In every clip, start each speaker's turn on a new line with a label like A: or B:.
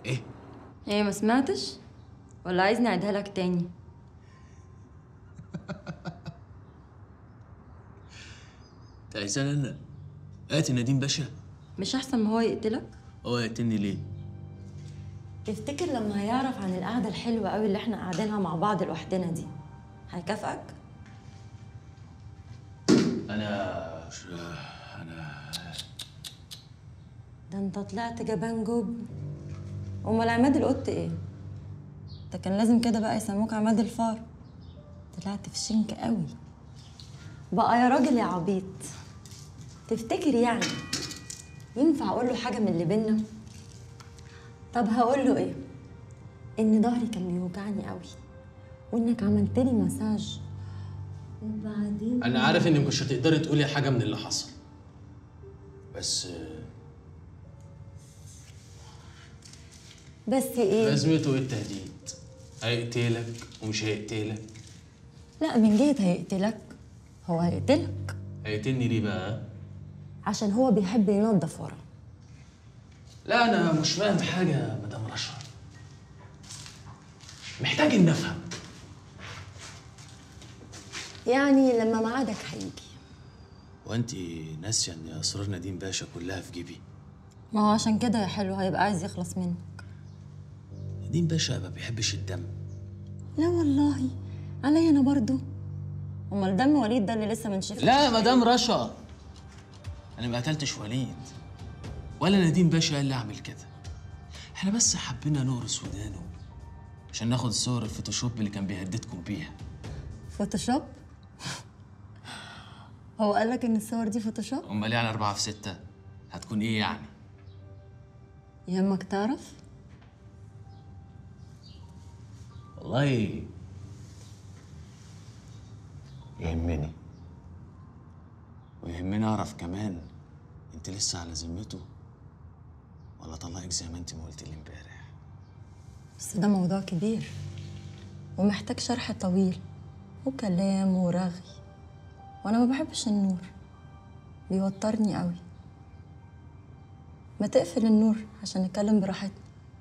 A: ايه
B: ايه ما سمعتش ولا عايزني اعيدها لك تاني
A: انت عايزاني انا قاتل نديم باشا
B: مش احسن ما هو يقتلك
A: هو يقتلني ليه
B: تفتكر لما هيعرف عن القعده الحلوه قوي اللي احنا قاعدينها مع بعض لوحدنا دي هيكافئك
A: انا مش انا
B: ده انت طلعت جبان جبن امال عماد القط ايه ده كان لازم كده بقى يسموك عماد الفار طلعت في شنك قوي بقى يا راجل يا عبيط تفتكر يعني ينفع اقول له حاجه من اللي بينا طب هقول له ايه ان ظهري كان بيوجعني قوي وانك عملت لي مساج وبعدين
A: انا عارف انك مش هتقدري تقولي حاجه من اللي حصل بس
B: بس ايه
A: لازمته ايه التهديد هيقتلك ومش هيقتلك
B: لا من جهه هيقتلك هو هيقتلك
A: هيقتلني ليه بقى
B: عشان هو بيحب ينظف ورا
A: لا انا مش فاهم حاجه يا مدام رشا محتاج ان افهم
B: يعني لما ميعادك هيجي
A: وانت ناسيه ان اسرار نديم باشا كلها في جيبي
B: ما هو عشان كده يا حلو هيبقى عايز يخلص منك
A: نديم باشا ما بيحبش الدم
B: لا والله عليا انا برضو امال دم وليد ده اللي لسه منشف
A: لا يا مدام رشا انا ما قتلتش وليد ولا نديم باشا قال لي اعمل كده احنا بس حبينا نورس ودانه عشان ناخد صور الفوتوشوب اللي كان بيهددكم بيها
B: فوتوشوب هو قال لك ان الصور دي فوتوشوب
A: امال يعني أربعة في ستة هتكون ايه يعني
B: يهمك تعرف
A: والله يهمني ويهمني اعرف كمان انت لسه على ذمته ولا طلقك زي ما انت ما قلت لي امبارح
B: بس ده موضوع كبير ومحتاج شرح طويل وكلام ورغي وانا ما بحبش النور بيوترني قوي ما تقفل النور عشان نتكلم براحتنا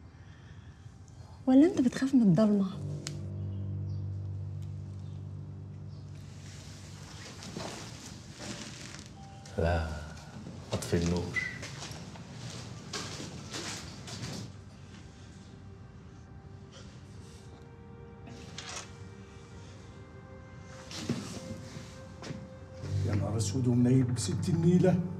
B: ولا انت بتخاف من الضلمه
A: لا اطفي النور
C: يا نهار اسود ومنيل بست النيله